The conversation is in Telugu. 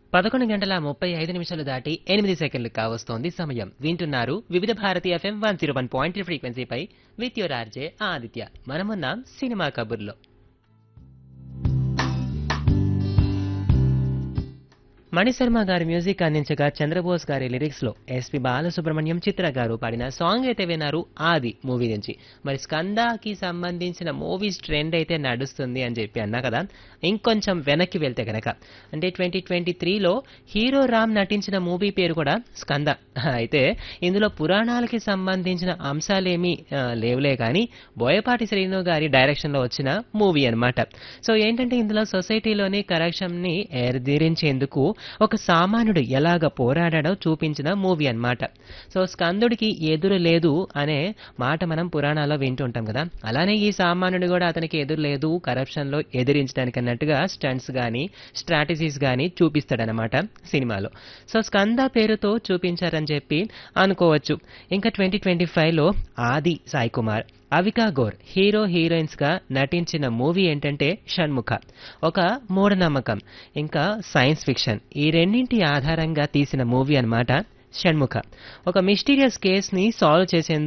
పదకొండు గంటల ముప్పై ఐదు నిమిషాలు దాటి ఎనిమిది సెకండ్లు కావస్తోంది సమయం వింటున్నారు Vividh Bharati FM one zero one point ఫ్రీక్వెన్సీపై విత్ యువర్ ఆర్జే ఆదిత్య మనమున్నాం సినిమా కబుర్లో మణిశర్మ గారి మ్యూజిక్ అందించగా చంద్రబోస్ గారి లిరిక్స్ లో ఎస్పి బాలసుబ్రహ్మణ్యం చిత్ర గారు పాడిన సాంగ్ అయితే విన్నారు ఆది మూవీ నుంచి మరి స్కందాకి సంబంధించిన మూవీస్ ట్రెండ్ అయితే నడుస్తుంది అని చెప్పి అన్నా కదా ఇంకొంచెం వెనక్కి వెళ్తే గనక అంటే ట్వంటీ ట్వంటీ త్రీలో హీరో రామ్ నటించిన మూవీ పేరు కూడా స్కంద అయితే ఇందులో పురాణాలకి సంబంధించిన అంశాలేమీ ఆ, లేవులే కానీ బోయపాటి శ్రీను గారి డైరెక్షన్లో వచ్చిన మూవీ అన్నమాట సో ఏంటంటే ఇందులో సొసైటీలోని కరెక్షన్ని ఎరదీరించేందుకు ఒక సామాన్యుడు ఎలాగ పోరాడాడో చూపించిన మూవీ అన్నమాట సో స్కందుడికి ఎదురు లేదు అనే మాట మనం పురాణాల్లో వింటూ ఉంటాం కదా అలానే ఈ సామాన్యుడు కూడా అతనికి ఎదురు లేదు కరప్షన్లో ఎదిరించడానికి అన్నట్టుగా స్టంట్స్ కానీ స్ట్రాటజీస్ కానీ చూపిస్తాడనమాట సినిమాలో సో స్కంద పేరుతో చూపించారని చెప్పి అనుకోవచ్చు ఇంకా ట్వంటీ ట్వంటీ ఫైవ్లో ఆది సాయి కుమార్ అవికా గోర్ హీరో హీరోయిన్స్ గా నటించిన మూవీ ఏంటంటే షణ్ముఖ ఒక మూఢనమ్మకం ఇంకా సైన్స్ ఫిక్షన్ ఈ రెండింటి ఆధారంగా తీసిన మూవీ అన్నమాట షణ్ముఖ ఒక మిస్టీరియస్ కేస్ ని సాల్వ్ చేసేందుకు